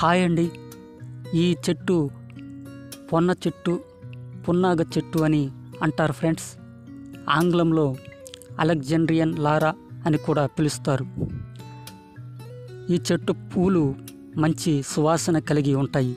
hi అండి ఈ చెట్టు పొన్న చెట్టు పున్నాగ చెట్టు అని అంటారు ఫ్రెండ్స్ ఆంగ్లంలో అలెగ్జాండ్రియన్ లారా అని కూడా పిలుస్తారు ఈ చెట్టు పూలు మంచి సువాసన కలిగి ఉంటాయి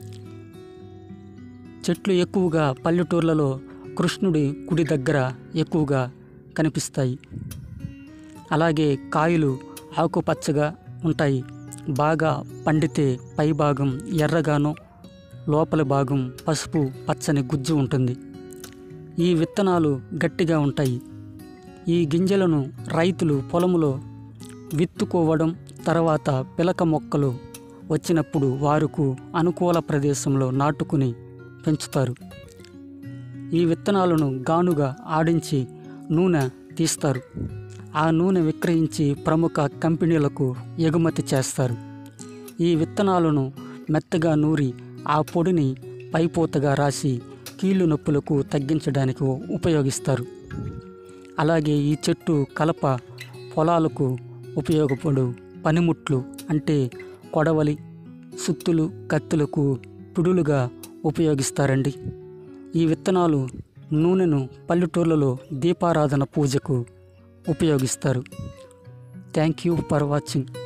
చెట్లు ఎక్కువగా పల్లెటూర్లలో కృష్ణుడి గుడి దగ్గర ఎక్కువగా కనిపిస్తాయి అలాగే కాయలు ఆకుపచ్చగా ఉంటాయి బాగా పండితే పై భాగం ఎర్రగాను లోపలి భాగం పసుపు పచ్చని గుజ్జు ఉంటుంది ఈ విత్తనాలు గట్టిగా ఉంటాయి ఈ గింజలను రైతులు పొలములో విత్తుకోవడం తర్వాత పిలక మొక్కలు వచ్చినప్పుడు వారుకు అనుకూల ప్రదేశంలో నాటుకుని పెంచుతారు ఈ విత్తనాలను గానుగా ఆడించి నూనె తీస్తారు ఆ నూనె విక్రయించి ప్రముఖ కంపెనీలకు ఎగుమతి చేస్తారు ఈ విత్తనాలను మెత్తగా నూరి ఆ పొడిని పైపోతగా రాసి కీళ్ళు నొప్పులకు తగ్గించడానికి ఉపయోగిస్తారు అలాగే ఈ చెట్టు కలప పొలాలకు ఉపయోగపడు పనిముట్లు అంటే కొడవలి సుత్తులు కత్తులకు పిడులుగా ఉపయోగిస్తారండి ఈ విత్తనాలు నూనెను పల్లెటూర్లలో దీపారాధన పూజకు ఉపయోగిస్తారు థ్యాంక్ యూ ఫర్ వాచింగ్